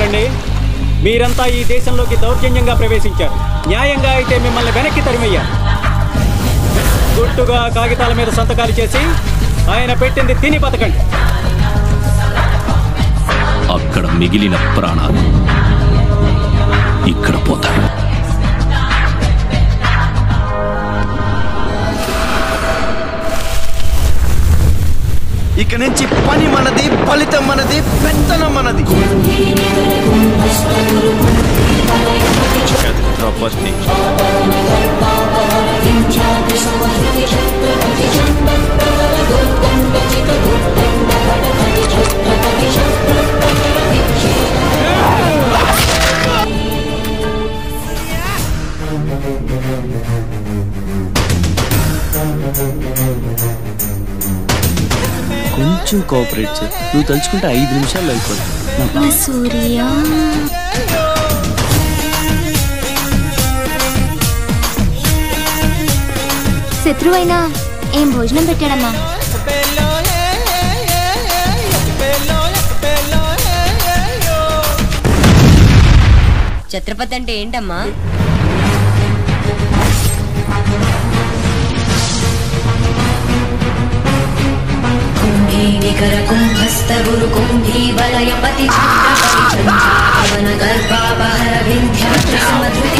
చూడండి మీరంతా ఈ దేశంలోకి దౌర్జన్యంగా ప్రవేశించారు న్యాయంగా అయితే మిమ్మల్ని వెనక్కి తరిమయ్యారు గుట్టుగా కాగితాల మీద సంతకాలు చేసి ఆయన పెట్టింది తిని బతకండి అక్కడ మిగిలిన ప్రాణాలు ఇక్కడ పోతాయి ఇక నుంచి పని మనది ఫలితం మనది పెత్తనం మనది ఛత్రపతి కొంచెం కోఆపరేట్ చేయి నువ్వు తలుచుకుంటే ఐదు నిమిషాల్లో అయిపోతుంది నా నా సూర్య శత్రువైనా ఏం భోజనం పెట్టాడమ్మా ఛత్రపతి అంటే ఏంటమ్మా కుంభీనికర కుంభస్థ గురు కుంభీ వలయ పతి పవన గర్భాపహర వింధ్యాద్రి సమధృతి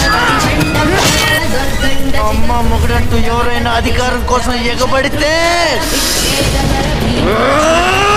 అమ్మ మొగుడంటూ ఎవరైనా అధికారం కోసం ఎగబడితే దుర్గండ